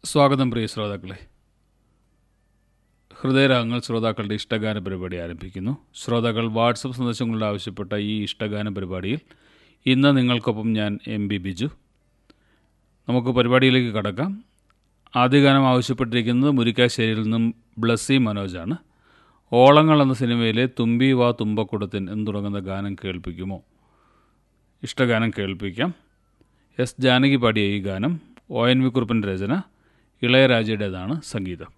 സ്വാഗതം പ്രിയ ശ്രോതാക്കളെ ഹൃദയരാഗങ്ങൾ ശ്രോതാക്കളുടെ ഇഷ്ടഗാന പരിപാടി ആരംഭിക്കുന്നു ശ്രോതാക്കൾ വാട്സപ്പ് സന്ദേശങ്ങളുടെ ആവശ്യപ്പെട്ട ഈ ഇഷ്ടഗാന പരിപാടിയിൽ ഇന്ന് നിങ്ങൾക്കൊപ്പം ഞാൻ എം ബി ബിജു നമുക്ക് പരിപാടിയിലേക്ക് കടക്കാം ആദ്യ ഗാനം ആവശ്യപ്പെട്ടിരിക്കുന്നത് മുരിക്കാശ്ശേരിയിൽ നിന്നും ബ്ലസ്സി മനോജാണ് ഓളങ്ങൾ എന്ന സിനിമയിലെ തുമ്പി വാ തുമ്പക്കുടത്തിൻ എന്ന് തുടങ്ങുന്ന ഗാനം കേൾപ്പിക്കുമോ ഇഷ്ടഗാനം കേൾപ്പിക്കാം എസ് ജാനകി പാടിയ ഈ ഗാനം ഒ എൻ വി കുറുപ്പിൻ്റെ രചന ഇളയരാജയുടേതാണ് സംഗീതം